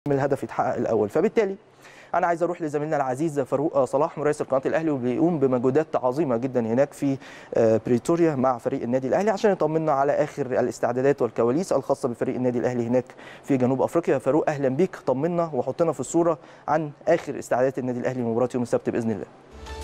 الهدف يتحقق الاول فبالتالي انا عايز اروح لزميلنا العزيز فاروق صلاح مراسل قناه الاهلي وبيقوم بمجهودات عظيمه جدا هناك في بريتوريا مع فريق النادي الاهلي عشان يطمنا على اخر الاستعدادات والكواليس الخاصه بفريق النادي الاهلي هناك في جنوب افريقيا فاروق اهلا بيك طمنا وحطنا في الصوره عن اخر استعدادات النادي الاهلي لمباراه يوم السبت باذن الله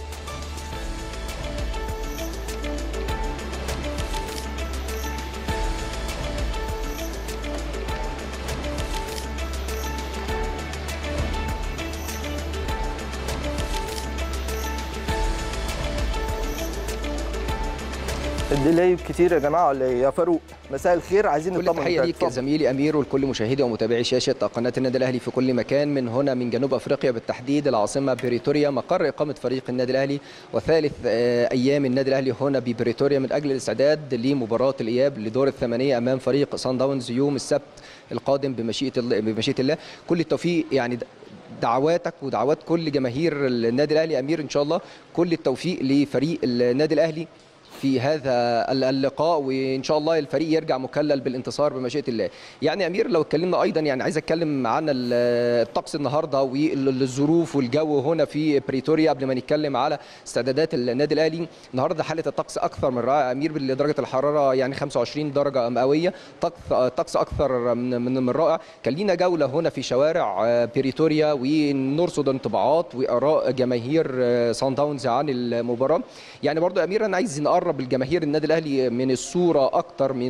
الديلاي كتير يا جماعه ولا ايه يا فاروق مساء الخير عايزين كل نطمن تحيه ليك زميلي امير ولكل مشاهدي ومتابعي شاشه قناه النادي الاهلي في كل مكان من هنا من جنوب افريقيا بالتحديد العاصمه بريتوريا مقر اقامه فريق النادي الاهلي وثالث ايام النادي الاهلي هنا ببريتوريا من اجل الاستعداد لمباراه الاياب لدور الثمانيه امام فريق سان داونز يوم السبت القادم بمشيئه بمشيئه الله كل التوفيق يعني دعواتك ودعوات كل جماهير النادي الاهلي امير ان شاء الله كل التوفيق لفريق النادي الاهلي في هذا اللقاء وان شاء الله الفريق يرجع مكلل بالانتصار بمشيئه الله. يعني امير لو اتكلمنا ايضا يعني عايز اتكلم عن الطقس النهارده والظروف والجو هنا في بريتوريا قبل ما نتكلم على استعدادات النادي الاهلي، النهارده حاله الطقس اكثر من رائعه امير بدرجه الحراره يعني 25 درجه مئويه، طقس اكثر من من رائع، كان لينا جوله هنا في شوارع بريتوريا ونرصد انطباعات واراء جماهير سان داونز عن المباراه. يعني برضو امير انا عايز نقرب نقرب الجماهير النادي الاهلي من الصوره اكتر من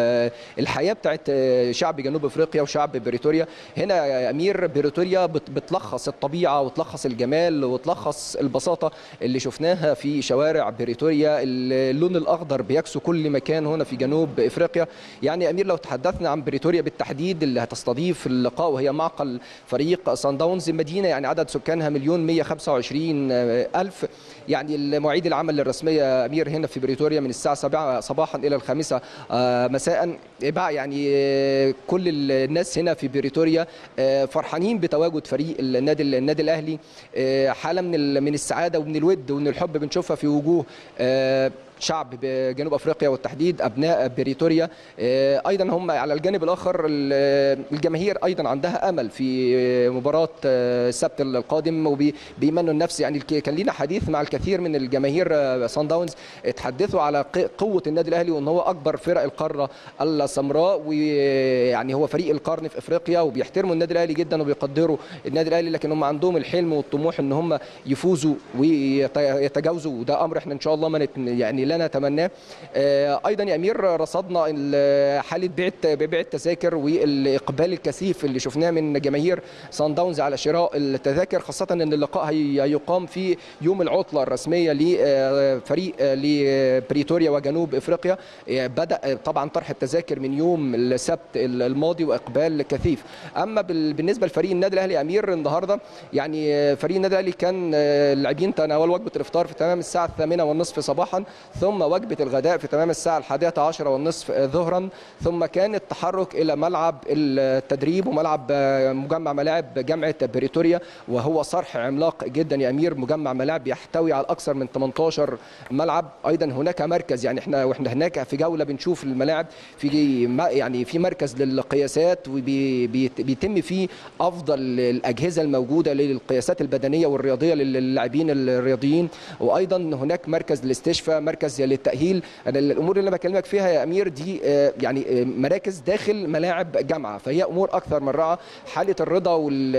الحياه بتاعت شعب جنوب افريقيا وشعب بريتوريا هنا يا امير بريتوريا بتلخص الطبيعه وتلخص الجمال وتلخص البساطه اللي شفناها في شوارع بريتوريا اللون الاخضر بيكسو كل مكان هنا في جنوب افريقيا يعني يا امير لو تحدثنا عن بريتوريا بالتحديد اللي هتستضيف اللقاء وهي معقل فريق سان داونز مدينه يعني عدد سكانها مليون 125 الف يعني مواعيد العمل الرسميه امير هنا في بريتوريا من الساعه 7 صباحا الى الخامسه مساء بقى يعني كل الناس هنا في بريتوريا فرحانين بتواجد فريق النادي النادي الاهلي حاله من من السعاده ومن الود ومن الحب بنشوفها في وجوه شعب جنوب افريقيا والتحديد ابناء بريتوريا ايضا هم على الجانب الاخر الجماهير ايضا عندها امل في مباراه السبت القادم وبيمنوا النفس يعني كان لينا حديث مع الكثير من الجماهير سان داونز اتحدثوا على قوه النادي الاهلي وان هو اكبر فرق القاره السمراء ويعني هو فريق القرن في افريقيا وبيحترموا النادي الاهلي جدا وبيقدروا النادي الاهلي لكن هم عندهم الحلم والطموح ان هم يفوزوا ويتجاوزوا وده امر احنا ان شاء الله ما يعني لا نتمناه ايضا يا امير رصدنا حاله بيع بيع التذاكر والاقبال الكثيف اللي شفناه من جماهير سان داونز على شراء التذاكر خاصه ان اللقاء هيقام في يوم العطله الرسميه لفريق لبريتوريا وجنوب افريقيا بدا طبعا طرح التذاكر من يوم السبت الماضي واقبال كثيف اما بالنسبه لفريق النادي الاهلي يا امير النهارده يعني فريق النادي الاهلي كان اللاعبين تناولوا وجبه الافطار في تمام الساعه الثامنه والنصف صباحا ثم وجبة الغداء في تمام الساعة الحادية عشرة والنصف ظهرا ثم كان التحرك إلى ملعب التدريب وملعب مجمع ملاعب جامعة بريتوريا وهو صرح عملاق جدا يا أمير مجمع ملاعب يحتوي على أكثر من 18 ملعب أيضا هناك مركز يعني احنا واحنا هناك في جولة بنشوف الملاعب في يعني في مركز للقياسات وبيتم فيه أفضل الأجهزة الموجودة للقياسات البدنية والرياضية للاعبين الرياضيين وأيضا هناك مركز للاستشفاء مركز للتاهيل انا الامور اللي انا بكلمك فيها يا امير دي يعني مراكز داخل ملاعب جامعه فهي امور اكثر من رائعه حاله الرضا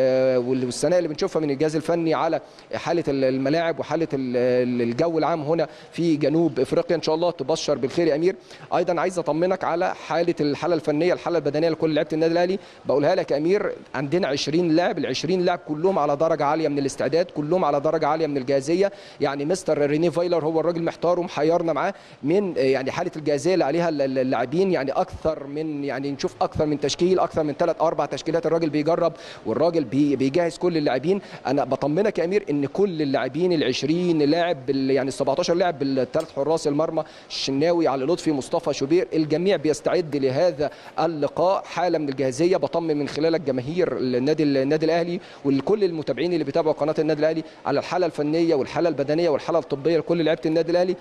والثناء اللي بنشوفها من الجهاز الفني على حاله الملاعب وحاله الجو العام هنا في جنوب افريقيا ان شاء الله تبشر بالخير يا امير ايضا عايز اطمنك على حاله الحاله الفنيه الحاله البدنيه لكل لعيبه النادي الاهلي بقولها لك يا امير عندنا 20 لاعب ال 20 لاعب كلهم على درجه عاليه من الاستعداد كلهم على درجه عاليه من الجاهزيه يعني مستر ريني فايلر هو الراجل محتار ومحيرنا معاه من يعني حاله الجاهزيه اللي عليها اللاعبين يعني اكثر من يعني نشوف اكثر من تشكيل اكثر من ثلاث اربع تشكيلات الراجل بيجرب والراجل بي بيجهز كل اللاعبين انا بطمنك يا امير ان كل اللاعبين ال 20 لاعب يعني ال 17 لاعب بالثلاث حراس المرمى الشناوي علي لطفي مصطفى شوبير الجميع بيستعد لهذا اللقاء حاله من الجاهزيه بطمن من خلالك جماهير النادي النادي الاهلي ولكل المتابعين اللي بيتابعوا قناه النادي الاهلي على الحاله الفنيه والحاله البدنيه والحاله الطبيه لكل لعيبه النادي الاهلي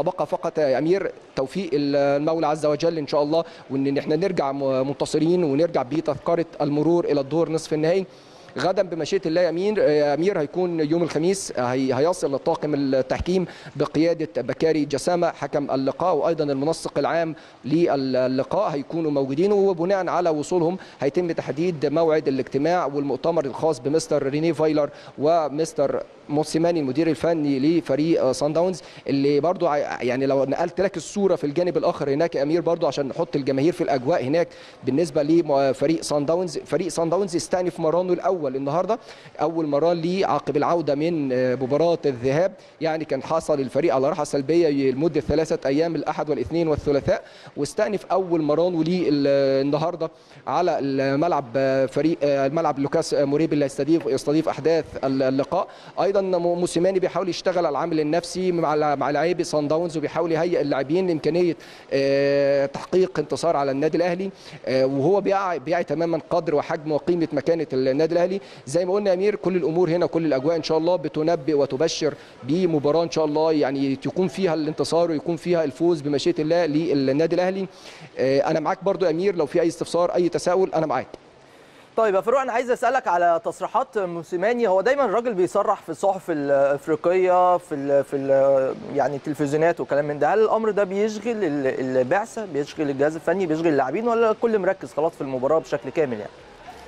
يتبقى فقط يا امير توفيق المولى عز وجل ان شاء الله وان احنا نرجع منتصرين ونرجع بتذكره المرور الى الدور نصف النهائي غدا بمشيئه الله يا امير يا امير هيكون يوم الخميس هي هيصل طاقم التحكيم بقياده بكاري جسامه حكم اللقاء وايضا المنسق العام للقاء هيكونوا موجودين وبناء على وصولهم هيتم تحديد موعد الاجتماع والمؤتمر الخاص بمستر ريني فايلر ومستر موسيماني المدير الفني لفريق سان داونز اللي برضو يعني لو نقلت لك الصوره في الجانب الاخر هناك يا امير برضو عشان نحط الجماهير في الاجواء هناك بالنسبه لفريق سان داونز فريق سان داونز استأنف مرانه الاول النهارده اول مران ليه عقب العوده من مباراه الذهاب يعني كان حصل الفريق على راحه سلبيه لمده ثلاثه ايام الاحد والاثنين والثلاثاء واستأنف اول مران ليه النهارده على الملعب فريق الملعب لوكاس موريبي اللي هيستضيف يستضيف احداث اللقاء ايضا موسيماني بيحاول يشتغل على العامل النفسي مع مع لاعبي سان داونز وبيحاول يهيئ اللاعبين لامكانيه تحقيق انتصار على النادي الاهلي وهو بيعي بيعي تماما قدر وحجم وقيمه مكانه النادي الاهلي زي ما قلنا يا امير كل الامور هنا كل الاجواء ان شاء الله بتنبئ وتبشر بمباراه ان شاء الله يعني يكون فيها الانتصار ويكون فيها الفوز بمشيئه الله للنادي الاهلي انا معاك برضو يا امير لو في اي استفسار اي تساؤل انا معاك طيب يا فاروق انا عايز اسالك على تصريحات موسيماني هو دايما الراجل بيصرح في الصحف الافريقيه في ال في ال يعني التلفزيونات وكلام من ده هل الامر ده بيشغل البعثه بيشغل الجهاز الفني بيشغل اللاعبين ولا الكل مركز خلاص في المباراه بشكل كامل يعني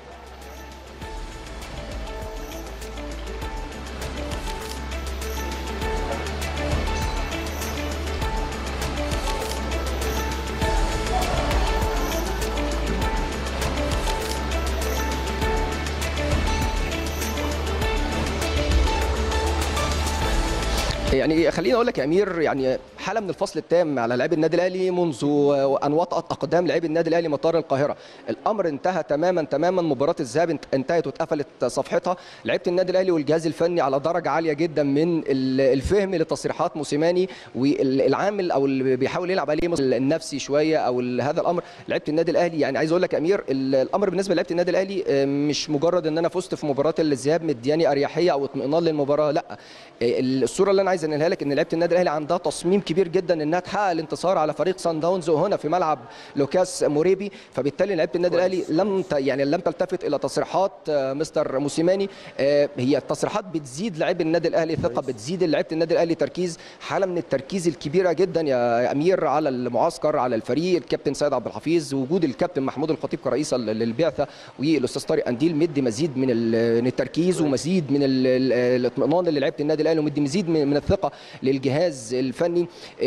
يعني خليني اقول لك يا امير يعني حاله من الفصل التام على لاعبي النادي الاهلي منذ ان وطأت اقدام لاعبي النادي الاهلي مطار القاهره الامر انتهى تماما تماما مباراه الذهاب انتهت واتقفلت صفحتها لعيبه النادي الاهلي والجهاز الفني على درجه عاليه جدا من الفهم لتصريحات موسيماني والعامل او اللي بيحاول يلعب عليه النفسي شويه او هذا الامر لعيبه النادي الاهلي يعني عايز اقول لك يا امير الامر بالنسبه لعيبه النادي الاهلي مش مجرد ان انا فزت في مباراه الذهاب مدياني اريحيه او اطمئنان للمباراه لا الصوره اللي انا عايز انقلها لك ان لعيبه النادي الاهلي عندها تصميم كبير جدا انها تحقق الانتصار على فريق سان داونز وهنا في ملعب لوكاس موريبي فبالتالي لعيبه النادي الاهلي لم يعني لم تلتفت الى تصريحات مستر موسيماني هي التصريحات بتزيد لاعبي النادي الاهلي ثقه بتزيد لعيبه النادي الاهلي تركيز حاله من التركيز الكبيره جدا يا امير على المعسكر على الفريق الكابتن سيد عبد الحفيظ وجود الكابتن محمود الخطيب كرئيس للبعثه والاستاذ طارق انديل مدي مزيد من التركيز ومزيد من الاطمئنان اللي لعيبه النادي الاهلي ومدي مزيد من الثقه للجهاز الفني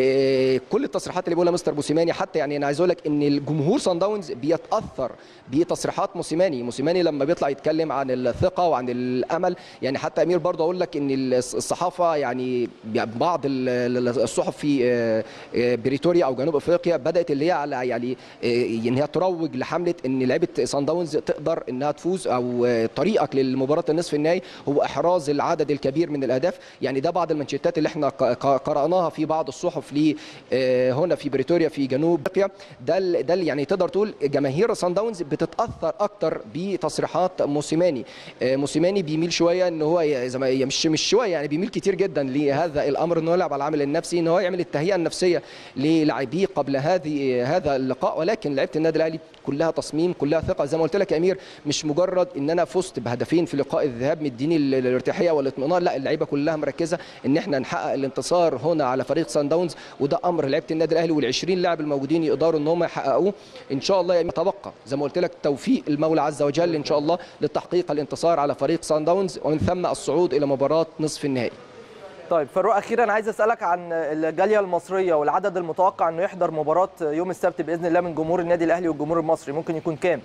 كل التصريحات اللي بيقولها مستر موسيماني حتى يعني انا عايز اقول لك ان الجمهور سان داونز بيتاثر بتصريحات موسيماني موسيماني لما بيطلع يتكلم عن الثقه وعن الامل يعني حتى امير برضه اقول لك ان الصحافه يعني بعض الصحف في بريتوريا او جنوب افريقيا بدات اللي هي على يعني ان هي تروج لحمله ان لعيبه سان داونز تقدر انها تفوز او طريقك للمباراه النصف النهائي هو احراز العدد الكبير من الاهداف يعني ده بعض المانشيتات اللي احنا قراناها في بعض الصحف لي هنا في بريتوريا في جنوب افريقيا ده ده يعني تقدر تقول جماهير سان داونز بتتاثر اكتر بتصريحات موسيماني موسيماني بيميل شويه ان هو مش مش شويه يعني بيميل كتير جدا لهذا الامر انه يلعب على العامل النفسي ان هو يعمل التهيئه النفسيه للاعبيه قبل هذه هذا اللقاء ولكن لعيبه النادي الاهلي كلها تصميم كلها ثقه زي ما قلت لك يا امير مش مجرد ان انا فزت بهدفين في لقاء الذهاب مديني الارتياحيه والاطمئنان لا اللعيبه كلها مركزه ان احنا نحقق الانتصار هنا على فريق سان داونز وده امر لعيبه النادي الاهلي وال20 لاعب الموجودين يقدروا ان هم يحققوه ان شاء الله يتبقى زي ما قلت لك توفيق المولى عز وجل ان شاء الله لتحقيق الانتصار على فريق سان داونز ومن ثم الصعود الى مباراه نصف النهائي طيب فاروق اخيرا عايز اسالك عن الجاليه المصريه والعدد المتوقع انه يحضر مباراه يوم السبت باذن الله من جمهور النادي الاهلي والجمهور المصري ممكن يكون كام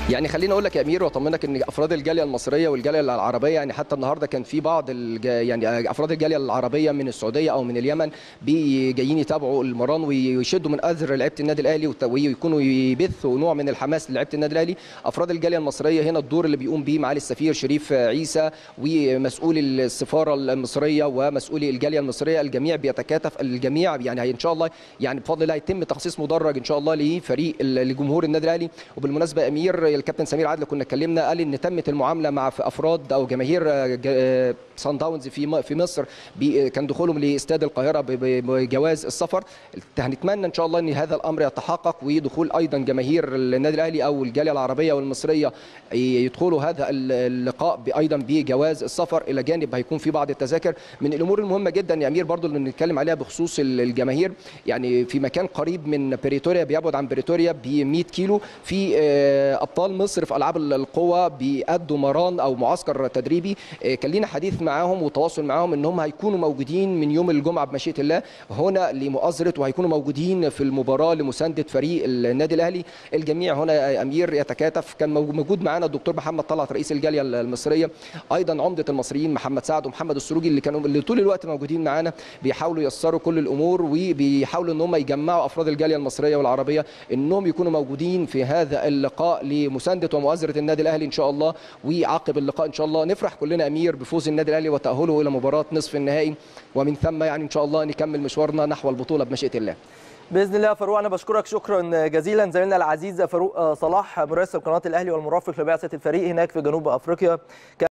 يعني خليني اقول لك يا امير واطمنك ان افراد الجاليه المصريه والجاليه العربيه يعني حتى النهارده كان في بعض الج... يعني افراد الجاليه العربيه من السعوديه او من اليمن بي- جايين يتابعوا المران ويشدوا من اذر لعيبه النادي الاهلي وت- ويكونوا يبثوا نوع من الحماس لعيبه النادي الاهلي افراد الجاليه المصريه هنا الدور اللي بيقوم بيه معالي السفير شريف عيسى ومسؤولي السفاره المصريه ومسؤولي الجاليه المصريه الجميع بيتكاتف الجميع يعني هي ان شاء الله يعني بفضل الله هيتم تخصيص مدرج ان شاء الله لفريق ال- لجمهور النادي الاهلي وبالمناسبه يا امير الكابتن سمير عادل كنا اتكلمنا قال ان تمت المعامله مع افراد او جماهير ج- سان داونز في م- في مصر بي- كان دخولهم لاستاد القاهره ب- ب- بجواز السفر هنتمنى ان شاء الله ان هذا الامر يتحقق ودخول ايضا جماهير النادي الاهلي او الجاليه العربيه والمصريه يدخلوا هذا اللقاء ايضا بجواز السفر الى جانب هيكون في بعض التذاكر من الامور المهمه جدا يا امير برضو اللي بنتكلم عليها بخصوص الجماهير يعني في مكان قريب من بريتوريا بيبعد عن بريتوريا ب 100 كيلو في آه، ابطال مصر في العاب القوى بيأدوا مران او معسكر تدريبي آه، كان لينا حديث معاهم وتواصل معاهم ان هم هيكونوا موجودين من يوم الجمعه بمشيئه الله هنا لمؤازره وهيكونوا موجودين في المباراه لمسانده فريق النادي الاهلي الجميع هنا يا امير يتكاتف كان موجود- موجود معانا الدكتور محمد طلعت رئيس الجاليه المصريه ايضا عمده المصريين محمد سعد ومحمد السروجي اللي كانوا اللي طول الوقت موجودين معانا بيحاولوا ييسروا كل الامور وبيحاولوا ان هم يجمعوا افراد الجاليه المصريه والعربيه انهم يكونوا موجودين في هذا اللقاء لمسانده ومؤازره النادي الاهلي ان شاء الله وعقب اللقاء ان شاء الله نفرح كلنا امير بفوز النادي الاهلي وتاهله الى مباراه نصف النهائي ومن ثم يعني ان شاء الله نكمل مشوارنا نحو البطوله بمشيئه الله باذن الله يا فاروق انا بشكرك شكرا جزيلا زميلنا العزيز فاروق صلاح مراسل قناه الاهلي والمرافق لبعثه الفريق هناك في جنوب افريقيا